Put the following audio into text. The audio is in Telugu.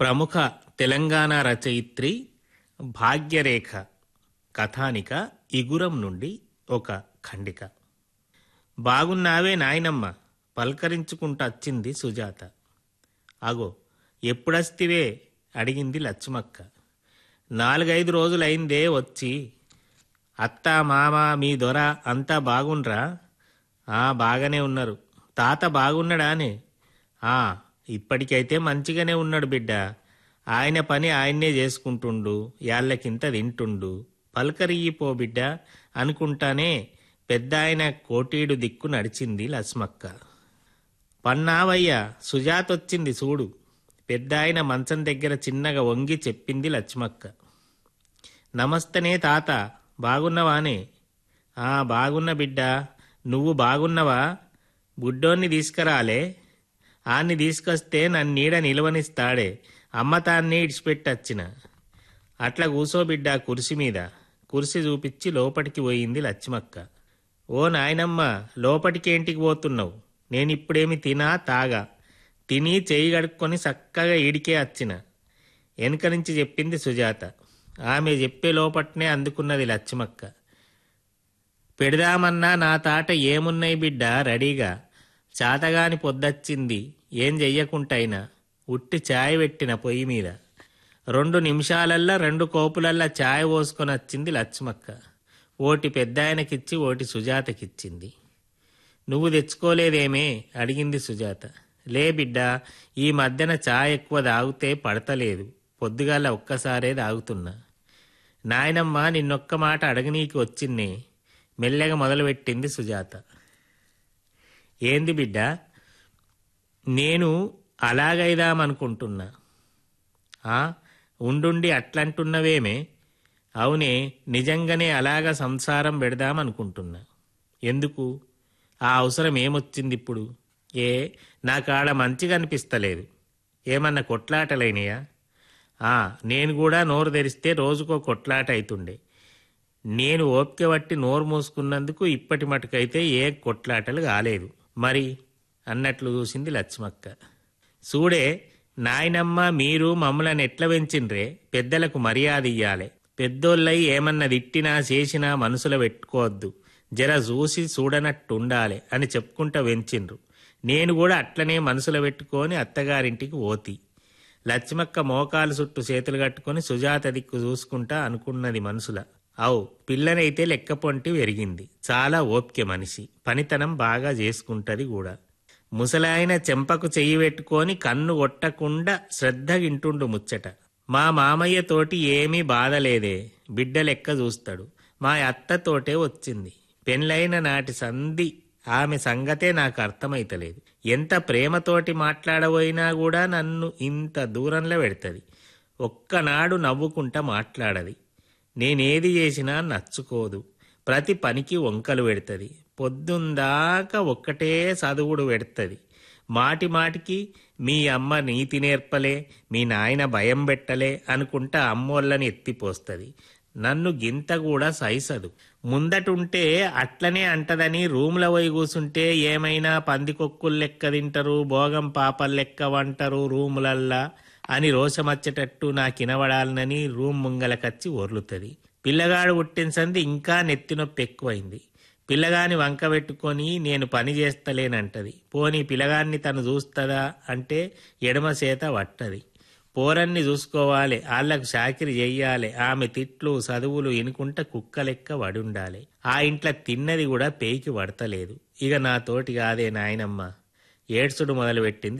ప్రముఖ తెలంగాణ రచయిత్రి భాగ్యరేఖ కథానిక ఇగురం నుండి ఒక ఖండిక బాగున్నావే నాయనమ్మ పలకరించుకుంటచ్చింది సుజాత అగో ఎప్పుడస్తివే అడిగింది లచ్చుమక్క నాలుగైదు రోజులైందే వచ్చి అత్త మామ మీ దొర అంతా బాగుండ్రా ఆ బాగానే ఉన్నారు తాత బాగున్నాడానే ఆ ఇప్పటికైతే మంచిగానే ఉన్నాడు బిడ్డ ఆయన పని ఆయన్నే చేసుకుంటుండు యాళ్ళకింత తింటుండు పలకరియ్యిపో బిడ్డ అనుకుంటానే పెద్ద ఆయన కోటీడు దిక్కు నడిచింది లస్మక్క పన్నావయ్యా సుజాత వచ్చింది చూడు పెద్ద ఆయన మంచం దగ్గర చిన్నగా వంగి చెప్పింది లక్ష్మక్క నమస్తనే తాత బాగున్నవానే ఆ బాగున్న బిడ్డ నువ్వు బాగున్నవా బుడ్డోన్ని తీసుకురాలే ఆన్ని తీసుకొస్తే నన్ను నీడ నిలవనిస్తాడే అమ్మ తాన్ని ఇడిచిపెట్టచ్చిన అట్లా కూసోబిడ్డ కుర్చీ మీద కుర్చీ చూపించి లోపటికి పోయింది లక్ష్మక్క ఓ నాయనమ్మ లోపటికేంటికి పోతున్నావు నేనిప్పుడేమి తినా తాగా తిని చేయి గడుక్కొని చక్కగా ఈడికే వచ్చిన వెనుక నుంచి చెప్పింది సుజాత ఆమె చెప్పే లోపట్నే అందుకున్నది లక్ష్మక్క పెడదామన్నా నా తాట ఏమున్నాయి బిడ్డ రెడీగా చాతగాని పొద్దచ్చింది ఏం చెయ్యకుంటైనా ఉట్టి ఛాయ్ పెట్టిన పొయ్యి మీద రెండు నిమిషాలల్లా రెండు కోపులల్లా ఛాయ్ పోసుకొని వచ్చింది లక్ష్మక్క ఓటి పెద్ద ఆయనకిచ్చి ఓటి సుజాతకిచ్చింది నువ్వు తెచ్చుకోలేదేమే అడిగింది సుజాత లే బిడ్డ ఈ మధ్యన ఛాయ్ ఎక్కువ తాగితే పడతలేదు పొద్దుగాల ఒక్కసారే తాగుతున్నా నాయనమ్మ నిన్నొక్క మాట అడగనీకి వచ్చిన్నే మెల్లగా మొదలుపెట్టింది సుజాత ఏంది బిడ్డ నేను అలాగైదామనుకుంటున్నా ఆ ఉండుండి అట్లంటున్నవేమే అవునే నిజంగానే అలాగ సంసారం పెడదామనుకుంటున్నా ఎందుకు ఆ అవసరం ఏమొచ్చింది ఇప్పుడు ఏ నాకాడ మంచిగా అనిపిస్తలేదు ఏమన్నా కొట్లాటలైనయా ఆ నేను కూడా నోరు తెరిస్తే రోజుకో కొట్లాట అవుతుండే నేను ఓపిక పట్టి నోరు మూసుకున్నందుకు ఇప్పటి మటుకైతే ఏ కొట్లాటలు కాలేదు మరి అన్నట్లు చూసింది లక్ష్మక్క చూడే నాయనమ్మ మీరు మమ్మల్ని ఎట్ల పెంచిండ్రే పెద్దలకు మర్యాద ఇయ్యాలే పెద్దోళ్ళై ఏమన్నా తిట్టినా చేసినా మనసులో పెట్టుకోవద్దు జర చూసి చూడనట్టుండాలి అని చెప్పుకుంటా పెంచిండ్రు నేను కూడా అట్లనే మనసులో పెట్టుకొని అత్తగారింటికి ఓతి లక్ష్మక్క మోకాలు చుట్టూ చేతులు కట్టుకొని సుజాత దిక్కు చూసుకుంటా అనుకున్నది మనసుల అవు పిల్లనైతే లెక్క పొంటి పెరిగింది చాలా ఓపిక మనిషి పనితనం బాగా చేసుకుంటది కూడా ముసలాయన చెంపకు చెయ్యి పెట్టుకొని కన్ను కొట్టకుండా శ్రద్ధగింటుండు ముచ్చట మా మామయ్య తోటి ఏమీ బాధలేదే బిడ్డ లెక్క చూస్తాడు మా అత్తతోటే వచ్చింది పెళ్ళైన నాటి సంధి ఆమె సంగతే నాకు అర్థమైతలేదు ఎంత ప్రేమతోటి మాట్లాడబోయినా కూడా నన్ను ఇంత దూరంలో పెడతది ఒక్కనాడు నవ్వుకుంటా మాట్లాడది నేనేది చేసినా నచ్చుకోదు ప్రతి పనికి వంకలు పెడుతుంది పొద్దుందాకా ఒక్కటే చదువుడు పెడుతుంది మాటి మాటికి మీ అమ్మ నీతి నేర్పలే మీ నాయన భయం పెట్టలే అనుకుంటా అమ్మోళ్ళని ఎత్తిపోస్తుంది నన్ను గింత కూడా సైసదు ముందటుంటే అట్లనే అంటదని రూమ్లో పోయి కూసుంటే ఏమైనా పందికొక్కులు లెక్క తింటారు భోగం పాపలు లెక్క వంటరు రూములల్లా అని రోషమచ్చేటట్టు నాకినవడాలనని రూమ్ ముంగలకచ్చి ఒర్లుతుంది పిల్లగాడు పుట్టిన ఇంకా నెత్తినొప్పి ఎక్కువైంది పిల్లగాని వంక పెట్టుకొని నేను పని చేస్తలేనంటది పోనీ పిల్లగాన్ని తను చూస్తుందా అంటే ఎడమ చేత పట్టది పోరన్ని చూసుకోవాలి వాళ్ళకు చాకిరి చెయ్యాలి ఆమె తిట్లు చదువులు ఇనుకుంట కుక్క లెక్క వడుండాలి ఆ ఇంట్లో తిన్నది కూడా పేకి పడతలేదు ఇక నా తోటి కాదే నాయనమ్మ ఏడ్చుడు మొదలుపెట్టింది